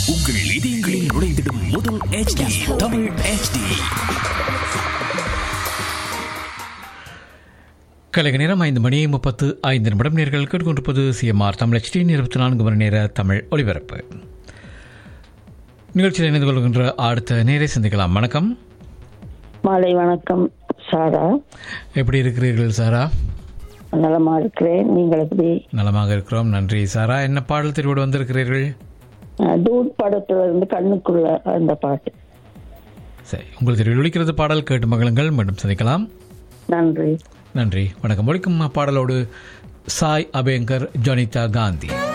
உங்கள் இதயங்களில் நுழைந்திடும் முதல் HD தமிழ் HD கலைக நேரம் ஐந்து மணி முப்பத்து ஐந்து நிமிடம் நேர்கள் கேட்டுக்கொண்டிருப்பது சிஎம்ஆர் தமிழ் ஹெச்டி இருபத்தி நான்கு மணி நேர தமிழ் ஒலிபரப்பு நிகழ்ச்சியில் இணைந்து கொள்கின்ற அடுத்த நேரை சந்திக்கலாம் வணக்கம் மாலை வணக்கம் சாரா எப்படி இருக்கிறீர்கள் சாரா நலமா இருக்கிறேன் நீங்கள் எப்படி நலமாக இருக்கிறோம் நன்றி சாரா என்ன பாடல் தெரிவோடு வந்திருக்கிறீர்கள் அஹ், டூட் படத்துல இருந்து கண்ணுக்குள்ள அந்த பாட்டு சரி உங்கள் தெரிவில் ஒழிக்கிறது பாடல் கேட்டு மகளுங்கள் மீண்டும் சந்திக்கலாம் நன்றி நன்றி வணக்கம் ஒழிக்கும் பாடலோடு சாய் அபேங்கர் ஜனிதா காந்தி